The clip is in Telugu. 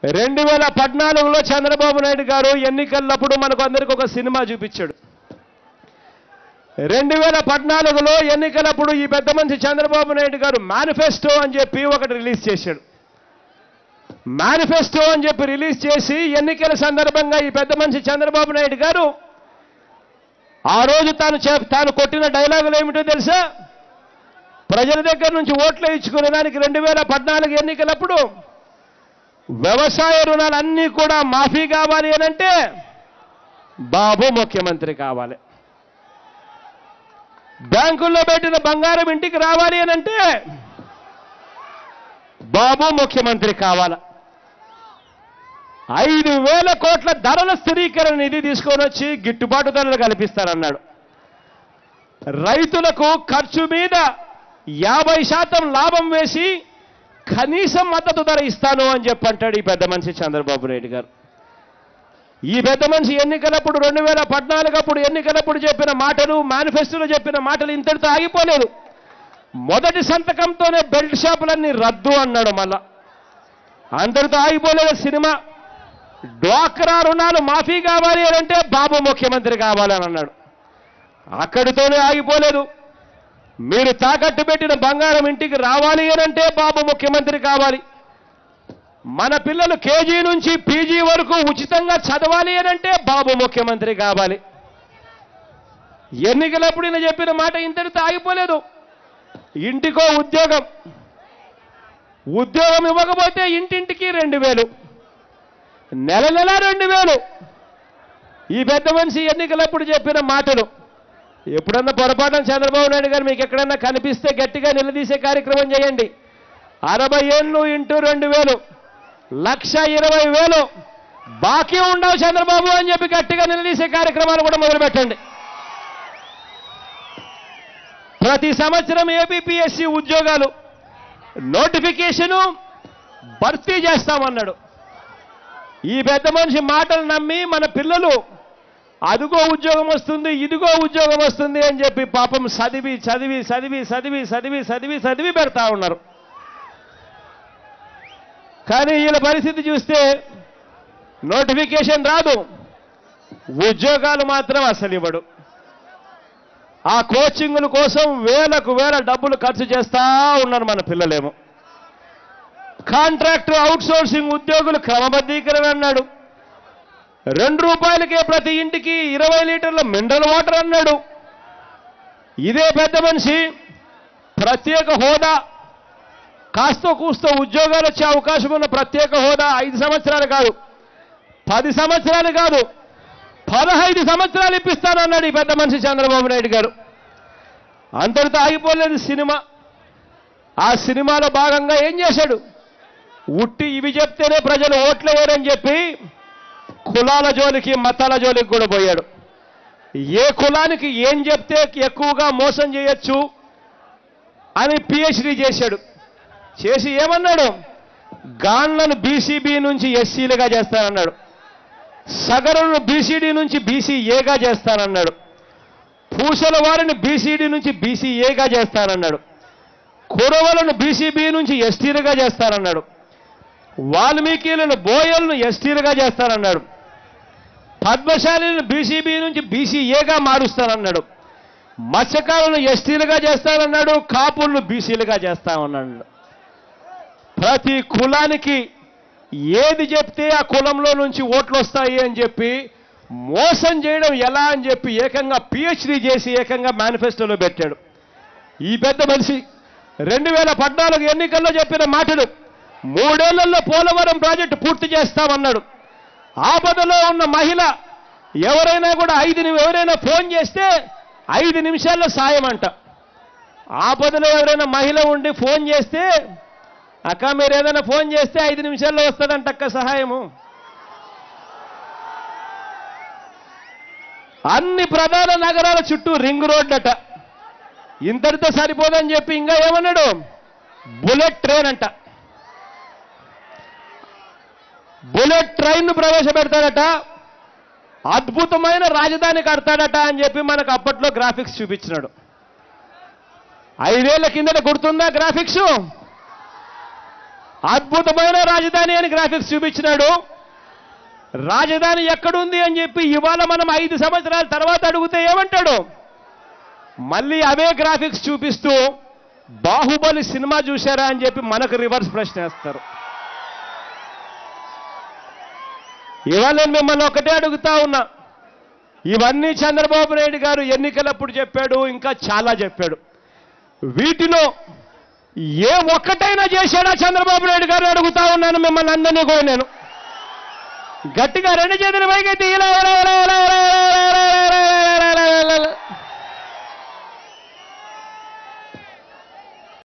రెండు వేల పద్నాలుగులో చంద్రబాబు నాయుడు గారు ఎన్నికలప్పుడు మనకు అందరికి ఒక సినిమా చూపించాడు రెండు వేల పద్నాలుగులో ఎన్నికలప్పుడు ఈ పెద్ద మనిషి చంద్రబాబు నాయుడు గారు మేనిఫెస్టో అని చెప్పి ఒకటి రిలీజ్ చేశాడు మేనిఫెస్టో అని చెప్పి రిలీజ్ చేసి ఎన్నికల సందర్భంగా ఈ పెద్ద మనిషి చంద్రబాబు నాయుడు గారు ఆ రోజు తాను చెప్- తాను కొట్టిన డైలాగులు ఏమిటో తెలుసా ప్రజల దగ్గర నుంచి ఓట్లు ఇచ్చుకునే దానికి రెండు వేల పద్నాలుగు ఎన్నికలప్పుడు వ్యవసాయ రుణాలన్నీ కూడా మాఫీ కావాలి అని అంటే బాబు ముఖ్యమంత్రి కావాలి బ్యాంకుల్లో పెట్టిన బంగారం ఇంటికి రావాలి అని అంటే బాబు ముఖ్యమంత్రి కావాలి ఐదు వేల కోట్ల ధరల స్థిరీకరణ నిధి తీసుకొని వచ్చి గిట్టుబాటు ధరలు కల్పిస్తారన్నాడు రైతులకు ఖర్చు మీద యాభై శాతం లాభం వేసి కనీసం మద్దతు ధర ఇస్తాను అని చెప్పి అంటాడు ఈ పెద్ద మనిషి చంద్రబాబు నాయుడు గారు ఈ పెద్ద మనిషి ఎన్నికలప్పుడు రెండు వేల పద్నాలుగు అప్పుడు ఎన్నికలప్పుడు చెప్పిన మాటలు మేనిఫెస్టోలో చెప్పిన మాటలు ఇంతటితో ఆగిపోలేదు మొదటి సంతకంతోనే బెల్ట్ షాపులన్నీ రద్దు అన్నాడు మళ్ళా అంతటితో ఆగిపోలేదు సినిమా డ్వాక్రా రుణాలు మాఫీ కావాలి అని అంటే బాబు ముఖ్యమంత్రి కావాలని అన్నాడు అక్కడితోనే ఆగిపోలేదు మీరు తాకట్టు పెట్టిన బంగారం ఇంటికి రావాలి అని అంటే బాబు ముఖ్యమంత్రి కావాలి మన పిల్లలు కేజీ నుంచి పీజీ వరకు ఉచితంగా చదవాలి అని అంటే బాబు ముఖ్యమంత్రి కావాలి ఎన్నికలప్పుడు ఈయన చెప్పిన మాట ఇంతటితో ఆగిపోలేదు ఇంటికో ఉద్యోగం ఉద్యోగం ఇవ్వకపోతే ఇంటింటికి రెండు వేలు నెల నెల రెండు వేలు ఈ పెద్ద మనిషి ఎన్నికలప్పుడు చెప్పిన మాటలు ఎప్పుడన్నా పొరపాటున చంద్రబాబు నాయుడు గారు మీకు ఎక్కడన్నా కనిపిస్తే గట్టిగా నిలదీసే కార్యక్రమం చేయండి అరవై ఏళ్ళు ఇంటూ రెండు వేలు లక్ష ఇరవై వేలు బాకీ ఉండవు చంద్రబాబు అని చెప్పి గట్టిగా నిలదీసే కార్యక్రమాలు కూడా మొదలుపెట్టండి ప్రతి సంవత్సరం ఏబిపిఎస్సి ఉద్యోగాలు నోటిఫికేషను భర్తీ చేస్తామన్నాడు ఈ పెద్ద మనిషి మాటలు నమ్మి మన పిల్లలు అదిగో ఉద్యోగం వస్తుంది ఇదిగో ఉద్యోగం వస్తుంది అని చెప్పి పాపం చదివి చదివి చదివి చదివి చదివి చదివి చదివి పెడతా ఉన్నారు కానీ వీళ్ళ పరిస్థితి చూస్తే నోటిఫికేషన్ రాదు ఉద్యోగాలు మాత్రం అసలు ఇవ్వడు ఆ కోచింగుల కోసం వేలకు వేల డబ్బులు ఖర్చు చేస్తా ఉన్నారు మన పిల్లలేమో కాంట్రాక్టు అవుట్సోర్సింగ్ ఉద్యోగులు క్రమబద్ధీకరణ అన్నాడు రెండు రూపాయలకే ప్రతి ఇంటికి ఇరవై లీటర్ల మినరల్ వాటర్ అన్నాడు ఇదే పెద్ద మనిషి ప్రత్యేక హోదా కాస్తో కూస్తో ఉద్యోగాలు వచ్చే అవకాశం ఉన్న ప్రత్యేక హోదా ఐదు సంవత్సరాలు కాదు పది సంవత్సరాలు కాదు పదహైదు సంవత్సరాలు ఇప్పిస్తానన్నాడు ఈ పెద్ద మనిషి చంద్రబాబు నాయుడు గారు అంతటితో ఆగిపోలేదు సినిమా ఆ సినిమాలో భాగంగా ఏం చేశాడు ఉట్టి ఇవి చెప్తేనే ప్రజలు ఓట్లేయరని చెప్పి కులాల జోలికి మతాల జోలికి కూడా పోయాడు ఏ కులానికి ఏం చెప్తే ఎక్కువగా మోసం చేయొచ్చు అని పిహెచ్డి చేశాడు చేసి ఏమన్నాడు గాన్లను బీసీబీ నుంచి ఎస్సీలుగా చేస్తానన్నాడు సగరులను బీసీడీ నుంచి బీసీఏగా చేస్తానన్నాడు పూసల వారిని బీసీడీ నుంచి బీసీఏగా చేస్తానన్నాడు కురవలను బీసీబీ నుంచి ఎస్టీలుగా చేస్తానన్నాడు వాల్మీకిలను బోయలను ఎస్టీలుగా చేస్తానన్నాడు పద్మశాలిని బీసీబీ నుంచి బీసీఏగా మారుస్తానన్నాడు మత్స్యకారులను ఎస్టీలుగా చేస్తానన్నాడు కాపులను బీసీలుగా చేస్తామన్నాడు ప్రతి కులానికి ఏది చెప్తే ఆ కులంలో నుంచి ఓట్లు వస్తాయి అని చెప్పి మోసం చేయడం ఎలా అని చెప్పి ఏకంగా పిహెచ్డి చేసి ఏకంగా మేనిఫెస్టోలో పెట్టాడు ఈ పెద్ద మనిషి రెండు వేల పద్నాలుగు ఎన్నికల్లో చెప్పిన మాటలు మూడేళ్లలో పోలవరం ప్రాజెక్టు పూర్తి చేస్తామన్నాడు ఆపదలో ఉన్న మహిళ ఎవరైనా కూడా ఐదు నిమి- ఎవరైనా ఫోన్ చేస్తే ఐదు నిమిషాల్లో సాయం అంట ఆపదలో ఎవరైనా మహిళ ఉండి ఫోన్ చేస్తే అక్క మీరు ఏదైనా ఫోన్ చేస్తే ఐదు నిమిషాల్లో వస్తుందంట అక్క సహాయము అన్ని ప్రధాన నగరాల చుట్టూ రింగ్ రోడ్డట ఇంతటితో సరిపోదని చెప్పి ఇంకా ఏమన్నాడు బుల్లెట్ ట్రైన్ అంట బుల్లెట్ ట్రైన్ ప్రవేశపెడతాడట అద్భుతమైన రాజధాని కడతాడట అని చెప్పి మనకు అప్పట్లో గ్రాఫిక్స్ చూపించినాడు ఐదేళ్ల కిందట గుర్తుందా గ్రాఫిక్స్ అద్భుతమైన రాజధాని అని గ్రాఫిక్స్ చూపించినాడు రాజధాని ఎక్కడుంది అని చెప్పి ఇవాళ మనం ఐదు సంవత్సరాల తర్వాత అడిగితే ఏమంటాడు మళ్ళీ అవే గ్రాఫిక్స్ చూపిస్తూ బాహుబలి సినిమా చూశారా అని చెప్పి మనకు రివర్స్ ప్రశ్న వేస్తారు ఇవాళ నేను మిమ్మల్ని ఒకటే అడుగుతా ఉన్నా ఇవన్నీ చంద్రబాబు నాయుడు గారు ఎన్నికలప్పుడు చెప్పాడు ఇంకా చాలా చెప్పాడు వీటిలో ఏ ఒక్కటైనా చేశాడా చంద్రబాబు నాయుడు గారు అడుగుతా ఉన్నాను మిమ్మల్ని అందరినీ కూడా నేను గట్టిగా రెండు చేతులు పైకెత్తి ఇలా ఇలా ఇలా ఇలా ఇలా ఇలా